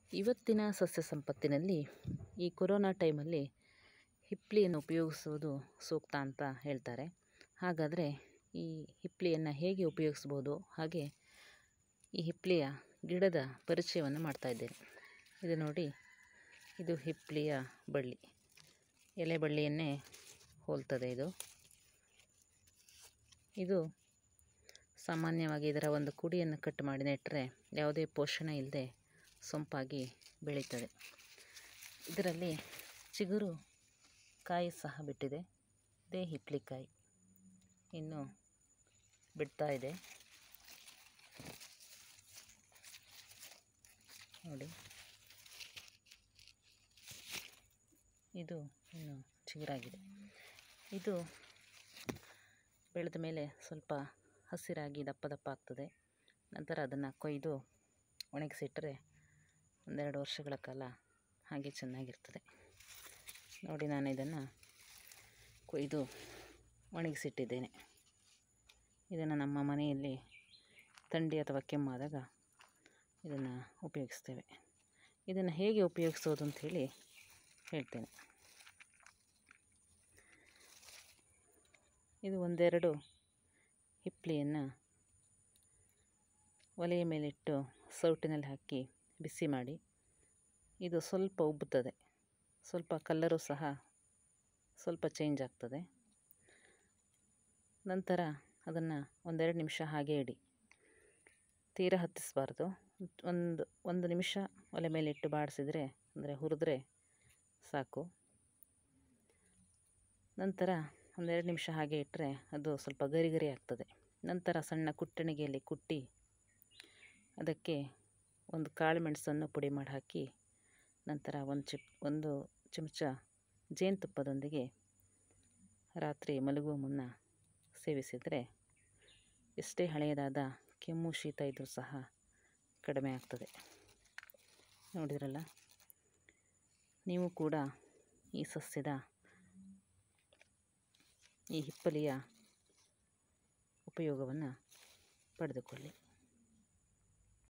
ಇವತ್ತಿನ ಸಸ್ಯ ಸಂಪತ್ತಿನಲ್ಲಿ ಈ ಕೊರೋನಾ ಟೈಮಲ್ಲಿ ಹಿಪ್ಪಲಿಯನ್ನು ಉಪಯೋಗಿಸುವುದು ಸೂಕ್ತ ಅಂತ ಹೇಳ್ತಾರೆ ಹಾಗಾದರೆ ಈ ಹಿಪ್ಪಲಿಯನ್ನು ಹೇಗೆ ಉಪಯೋಗಿಸ್ಬೋದು ಹಾಗೆ ಈ ಹಿಪ್ಪಲಿಯ ಗಿಡದ ಪರಿಚಯವನ್ನು ಮಾಡ್ತಾಯಿದ್ದೇನೆ ಇದು ನೋಡಿ ಇದು ಹಿಪ್ಪಲಿಯ ಬಳ್ಳಿ ಎಲೆ ಬಳ್ಳಿಯನ್ನೇ ಹೋಲ್ತದೆ ಇದು ಇದು ಸಾಮಾನ್ಯವಾಗಿ ಇದರ ಒಂದು ಕುಡಿಯನ್ನು ಕಟ್ ಮಾಡಿ ನೆಟ್ಟರೆ ಯಾವುದೇ ಪೋಷಣೆ ಇಲ್ಲದೆ ಸೊಂಪಾಗಿ ಬೆಳೀತದೆ ಇದರಲ್ಲಿ ಚಿಗುರು ಕಾಯಿ ಸಹ ಬಿಟ್ಟಿದೆ ಇದೇ ಹಿಪ್ಪಲಿಕಾಯಿ ಇನ್ನು ಬಿಡ್ತಾ ಇದೆ ನೋಡಿ ಇದು ಇನ್ನು ಚಿಗುರಾಗಿದೆ ಇದು ಬೆಳೆದ ಮೇಲೆ ಸ್ವಲ್ಪ ಹಸಿರಾಗಿ ದಪ್ಪ ದಪ್ಪ ಆಗ್ತದೆ ನಂತರ ಅದನ್ನು ಕೊಯ್ದು ಒಣಗಿಸಿಟ್ಟರೆ ಒಂದೆರಡು ವರ್ಷಗಳ ಕಾಲ ಹಾಗೆ ಚೆನ್ನಾಗಿರ್ತದೆ ನೋಡಿ ನಾನು ಇದನ್ನು ಕೊಯ್ದು ಒಣಗಿಸಿಟ್ಟಿದ್ದೇನೆ ಇದನ್ನು ನಮ್ಮ ಮನೆಯಲ್ಲಿ ಥಂಡಿ ಅಥವಾ ಕೆಮ್ಮಾದಾಗ ಇದನ್ನು ಉಪಯೋಗಿಸ್ತೇವೆ ಇದನ್ನು ಹೇಗೆ ಉಪಯೋಗಿಸೋದು ಅಂಥೇಳಿ ಹೇಳ್ತೇನೆ ಇದು ಒಂದೆರಡು ಹಿಪ್ಪಲಿಯನ್ನು ಒಲೆಯ ಮೇಲಿಟ್ಟು ಸೌಟಿನಲ್ಲಿ ಹಾಕಿ ಬಿಸಿ ಮಾಡಿ ಇದು ಸ್ವಲ್ಪ ಉಬ್ಬುತ್ತದೆ ಸ್ವಲ್ಪ ಕಲ್ಲರು ಸಹ ಸ್ವಲ್ಪ ಚೇಂಜ್ ಆಗ್ತದೆ ನಂತರ ಅದನ್ನು ಒಂದೆರಡು ನಿಮಿಷ ಹಾಗೆ ಇಡಿ ತೀರ ಹತ್ತಿಸಬಾರ್ದು ಒಂದು ಒಂದು ನಿಮಿಷ ಒಲೆ ಮೇಲೆ ಇಟ್ಟು ಬಾಡಿಸಿದರೆ ಅಂದರೆ ಹುರಿದ್ರೆ ಸಾಕು ನಂತರ ಒಂದೆರಡು ನಿಮಿಷ ಹಾಗೆ ಇಟ್ಟರೆ ಅದು ಸ್ವಲ್ಪ ಗರಿ ಗರಿ ಆಗ್ತದೆ ನಂತರ ಸಣ್ಣ ಕುಟ್ಟಣಿಗೆಯಲ್ಲಿ ಕುಟ್ಟಿ ಅದಕ್ಕೆ ಒಂದು ಕಾಳು ಮೆಣಸನ್ನು ಪುಡಿ ಮಾಡಿ ಹಾಕಿ ನಂತರ ಒಂದು ಚಿಪ್ ಒಂದು ಚಮಚ ಜೇನುತುಪ್ಪದೊಂದಿಗೆ ರಾತ್ರಿ ಮಲಗುವ ಮುನ್ನ ಸೇವಿಸಿದರೆ ಎಷ್ಟೇ ಹಳೆಯದಾದ ಕೆಮ್ಮು ಶೀತ ಇದ್ದರೂ ಸಹ ಕಡಿಮೆ ಆಗ್ತದೆ ನೋಡಿದ್ರಲ್ಲ ನೀವು ಕೂಡ ಈ ಸಸ್ಯದ ಈ ಹಿಪ್ಪಲಿಯ ಉಪಯೋಗವನ್ನು ಪಡೆದುಕೊಳ್ಳಿ